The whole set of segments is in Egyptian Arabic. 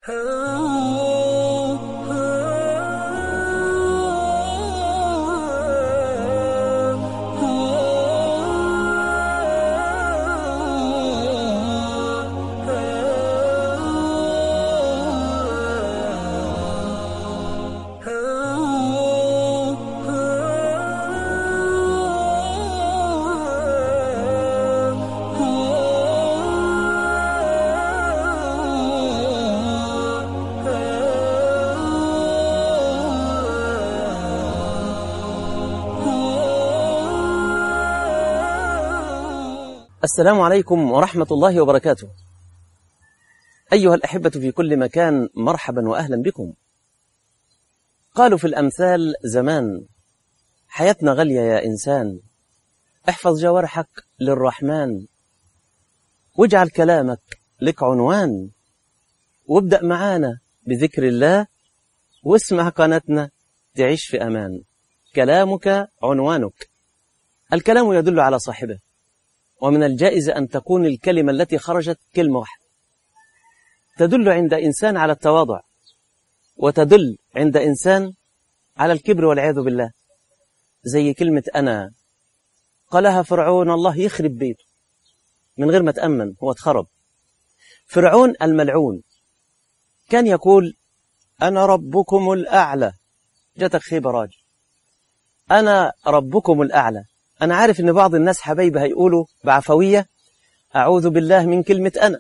السلام عليكم ورحمة الله وبركاته أيها الأحبة في كل مكان مرحبا وأهلا بكم قالوا في الأمثال زمان حياتنا غالية يا إنسان احفظ جوارحك للرحمن واجعل كلامك لك عنوان وابدأ معانا بذكر الله واسمع قناتنا تعيش في أمان كلامك عنوانك الكلام يدل على صاحبه ومن الجائز أن تكون الكلمة التي خرجت كلمة واحدة تدل عند إنسان على التواضع وتدل عند إنسان على الكبر والعياذ بالله زي كلمة أنا قالها فرعون الله يخرب بيته من غير ما تأمن هو اتخرب فرعون الملعون كان يقول أنا ربكم الأعلى جاتك خيبة راجل أنا ربكم الأعلى أنا عارف إن بعض الناس حبايبي هيقولوا بعفوية أعوذ بالله من كلمة أنا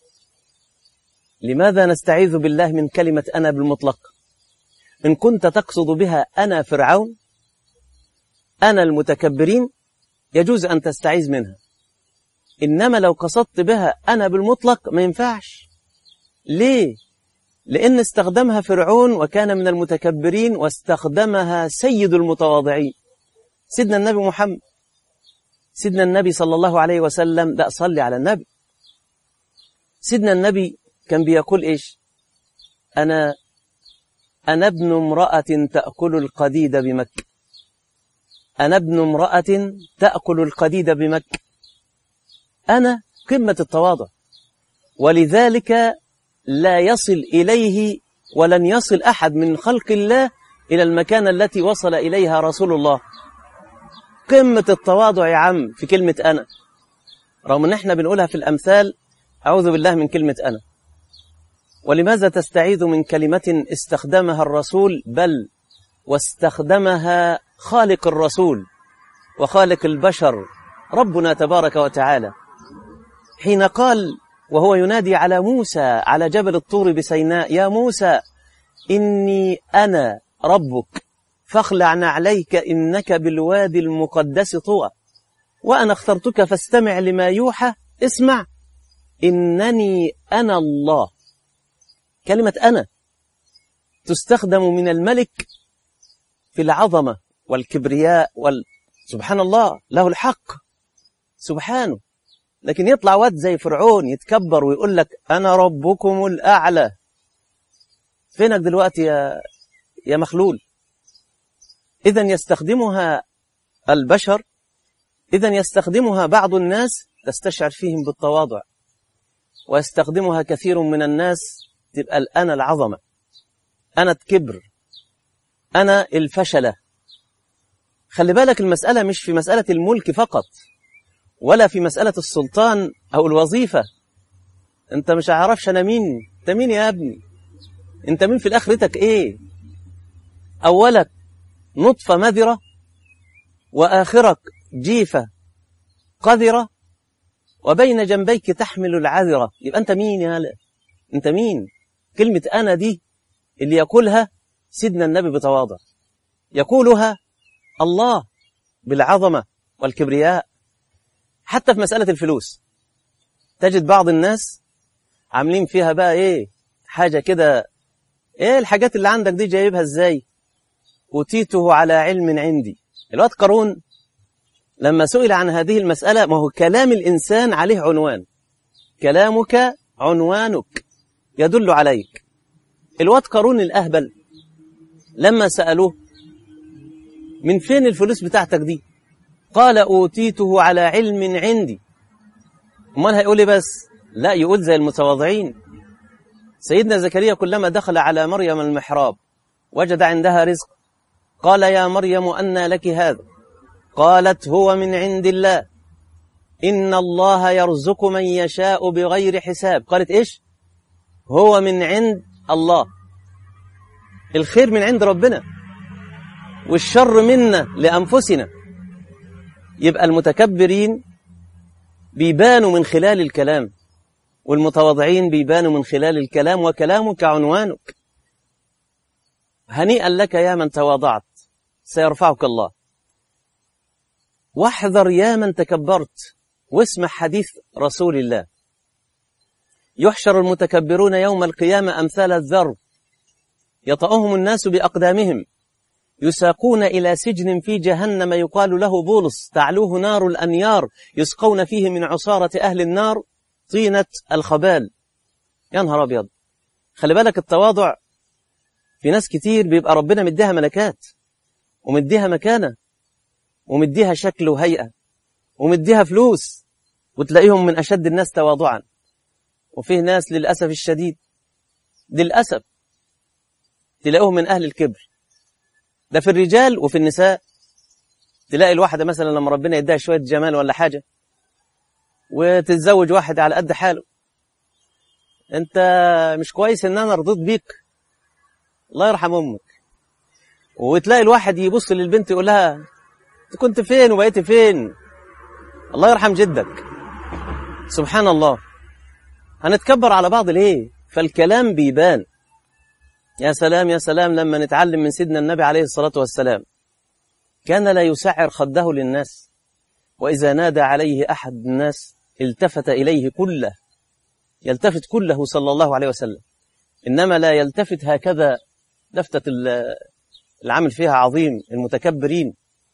لماذا نستعيذ بالله من كلمة أنا بالمطلق إن كنت تقصد بها أنا فرعون أنا المتكبرين يجوز أن تستعيذ منها إنما لو قصدت بها أنا بالمطلق ما ينفعش ليه؟ لأن استخدمها فرعون وكان من المتكبرين واستخدمها سيد المتواضعين سيدنا النبي محمد سيدنا النبي صلى الله عليه وسلم لا صلي على النبي سيدنا النبي كان بيقول إيش أنا أنا ابن امرأة تأكل القديد بمكة أنا ابن امرأة تأكل القديد بمكة أنا قمة التواضع ولذلك لا يصل إليه ولن يصل أحد من خلق الله إلى المكان التي وصل إليها رسول الله قمة التواضع يا عم في كلمة أنا رغم أن احنا بنقولها في الأمثال أعوذ بالله من كلمة أنا ولماذا تستعيذ من كلمة استخدمها الرسول بل واستخدمها خالق الرسول وخالق البشر ربنا تبارك وتعالى حين قال وهو ينادي على موسى على جبل الطور بسيناء يا موسى إني أنا ربك فاخلع نعليك إنك بالوادي المقدس طوى وأنا اخترتك فاستمع لما يوحى اسمع إنني أنا الله كلمة أنا تستخدم من الملك في العظمة والكبرياء وال... سبحان الله له الحق سبحانه لكن يطلع واد زي فرعون يتكبر ويقول لك أنا ربكم الأعلى فينك دلوقتي يا يا مخلول إذا يستخدمها البشر إذا يستخدمها بعض الناس تستشعر فيهم بالتواضع ويستخدمها كثير من الناس تبقى الأنا العظمة أنا الكبر أنا الفشلة خلي بالك المسألة مش في مسألة الملك فقط ولا في مسألة السلطان أو الوظيفة أنت مش عارفش أنا مين أنت مين يا ابني أنت مين في الآخرتك إيه أولك نطفة مذرة وآخرك جيفة قذرة وبين جنبيك تحمل العذرة يبقى أنت مين يا هلا أنت مين كلمة أنا دي اللي يقولها سيدنا النبي بتواضع يقولها الله بالعظمة والكبرياء حتى في مسألة الفلوس تجد بعض الناس عاملين فيها بقى ايه حاجة كده ايه الحاجات اللي عندك دي جايبها ازاي أوتيته على علم عندي الوقت قارون لما سئل عن هذه المسألة ما هو كلام الإنسان عليه عنوان كلامك عنوانك يدل عليك الوقت قارون الأهبل لما سألوه من فين الفلوس بتاعتك دي قال أوتيته على علم عندي امال هيقول لي بس لا يقول زي المتواضعين سيدنا زكريا كلما دخل على مريم المحراب وجد عندها رزق قال يا مريم أنى لك هذا قالت هو من عند الله إن الله يرزق من يشاء بغير حساب قالت إيش هو من عند الله الخير من عند ربنا والشر منا لأنفسنا يبقى المتكبرين بيبانوا من خلال الكلام والمتواضعين بيبانوا من خلال الكلام وكلامك عنوانك هنيئا لك يا من تواضعت سيرفعك الله واحذر يا من تكبرت واسمع حديث رسول الله يحشر المتكبرون يوم القيامة أمثال الذر يطأهم الناس بأقدامهم يساقون إلى سجن في جهنم يقال له بولس تعلوه نار الأنيار يسقون فيه من عصارة أهل النار طينة الخبال يا نهار أبيض خلي بالك التواضع في ناس كتير بيبقى ربنا مديها ملكات ومديها مكانة ومديها شكل وهيئة ومديها فلوس وتلاقيهم من أشد الناس تواضعا وفيه ناس للأسف الشديد للأسف تلاقيهم من أهل الكبر ده في الرجال وفي النساء تلاقي الواحدة مثلا لما ربنا يديها شوية جمال ولا حاجة وتتزوج واحد على قد حاله انت مش كويس ان انا رضيت بيك الله يرحم امك وتلاقي الواحد يبص للبنت يقول لها انت كنت فين وبقيت فين الله يرحم جدك سبحان الله هنتكبر على بعض ليه فالكلام بيبان يا سلام يا سلام لما نتعلم من سيدنا النبي عليه الصلاة والسلام كان لا يسعر خده للناس وإذا نادى عليه أحد الناس التفت إليه كله يلتفت كله صلى الله عليه وسلم إنما لا يلتفت هكذا لفتة العمل فيها عظيم المتكبرين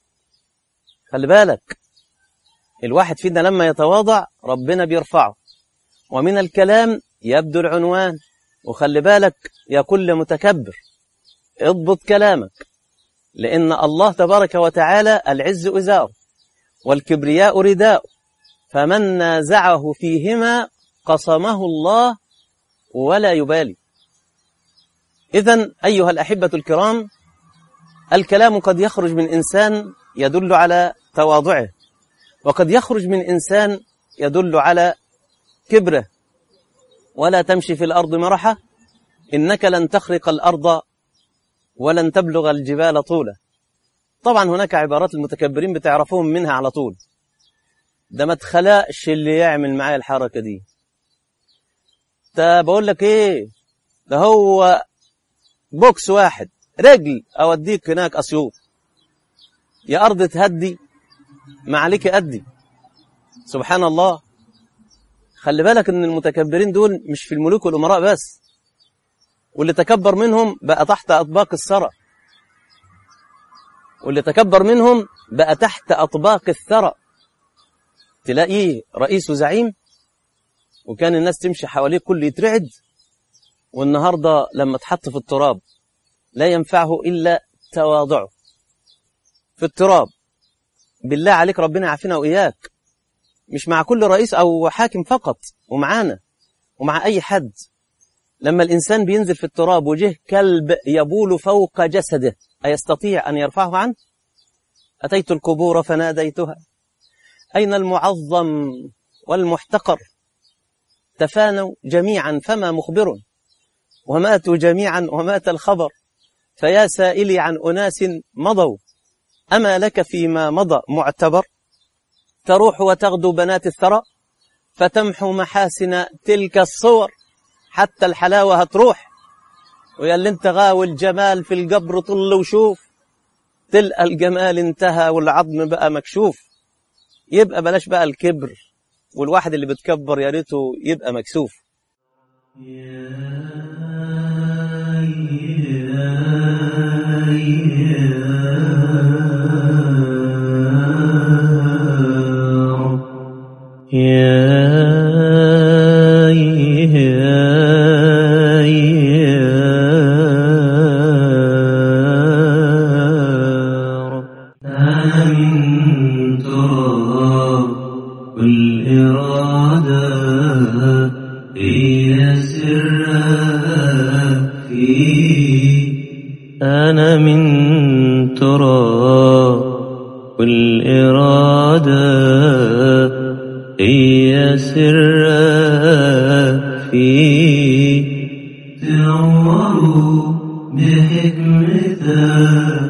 خلي بالك الواحد فينا لما يتواضع ربنا بيرفعه ومن الكلام يبدو العنوان وخلي بالك يا كل متكبر اضبط كلامك لأن الله تبارك وتعالى العز إزار والكبرياء رداء فمن نازعه فيهما قصمه الله ولا يبالي إذا أيها الأحبة الكرام الكلام قد يخرج من إنسان يدل على تواضعه وقد يخرج من إنسان يدل على كبره ولا تمشي في الأرض مرحة إنك لن تخرق الأرض ولن تبلغ الجبال طولا طبعا هناك عبارات المتكبرين بتعرفوهم منها على طول ده ما تخلقش اللي يعمل معايا الحركة دي ده بقول لك ايه ده هو بوكس واحد رجل اوديك هناك اسيوط يا ارض تهدي ما عليك ادي سبحان الله خلي بالك ان المتكبرين دول مش في الملوك والامراء بس واللي تكبر منهم بقى تحت اطباق الثرى واللي تكبر منهم بقى تحت اطباق الثرى تلاقيه رئيس وزعيم وكان الناس تمشي حواليه كل يترعد والنهارده لما اتحط في التراب لا ينفعه الا تواضعه في التراب بالله عليك ربنا يعافينا واياك مش مع كل رئيس او حاكم فقط ومعانا ومع اي حد لما الانسان بينزل في التراب وجه كلب يبول فوق جسده ايستطيع ان يرفعه عنه اتيت القبور فناديتها اين المعظم والمحتقر تفانوا جميعا فما مخبر وماتوا جميعا ومات الخبر فيا سائلي عن اناس مضوا اما لك فيما مضى معتبر تروح وتغدو بنات الثرى فتمحو محاسن تلك الصور حتى الحلاوة هتروح ويا اللي انت غاوي الجمال في القبر طل وشوف تلقى الجمال انتهى والعظم بقى مكشوف يبقى بلاش بقى الكبر والواحد اللي بتكبر يا ريته يبقى مكسوف والإرادة هي سر أنا من تراب والإرادة هي سر في تنوروا بحكمتك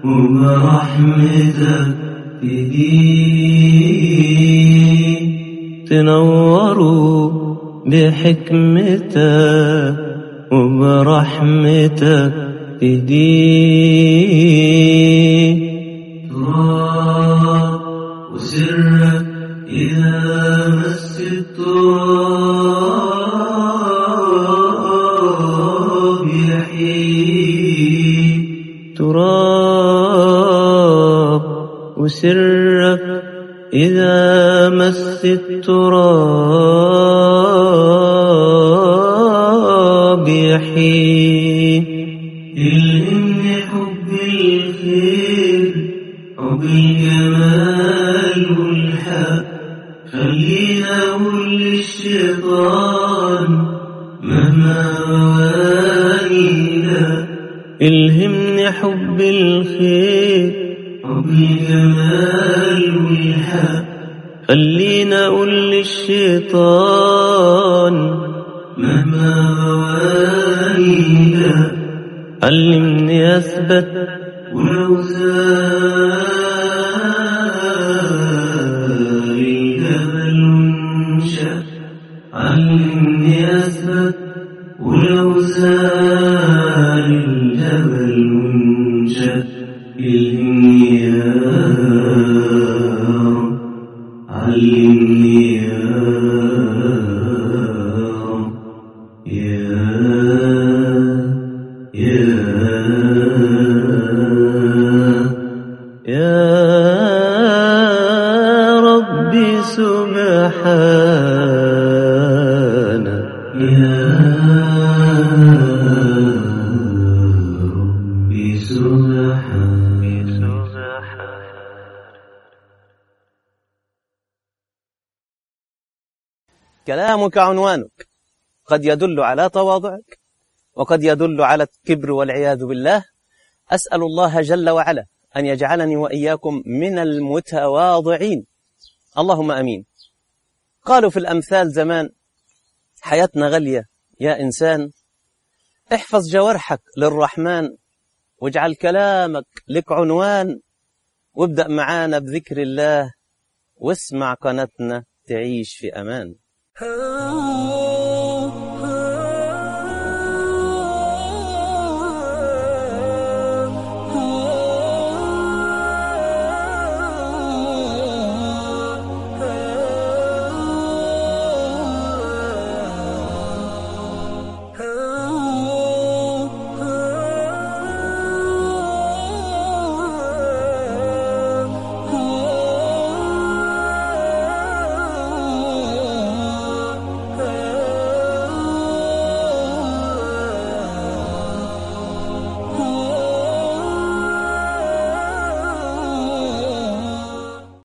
وبرحمتك تهدي تنوروا بحكمتك وبرحمتك تهدي تراب وسرك إذا مس التراب يحيي تراب وسرك إذا مس التراب يحيي إلهمني حب الخير حب الجمال والحق خلينا أقول للشيطان مهما موانينا إلهمني حب الخير حب الجمال والحق خلينا أقول للشيطان مهما موانينا علمني أثبت ولو زال الجبل انشق علمني أثبت ولو زال الجبل انشق إلهمني يا رب علمني يا رب يا يا يا ربي سبحانك يا ربي سبحانك كلامك عنوانك قد يدل على تواضعك وقد يدل على الكبر والعياذ بالله أسأل الله جل وعلا أن يجعلني وإياكم من المتواضعين اللهم أمين قالوا في الأمثال زمان حياتنا غالية يا إنسان احفظ جوارحك للرحمن واجعل كلامك لك عنوان وابدأ معانا بذكر الله واسمع قناتنا تعيش في أمان Oh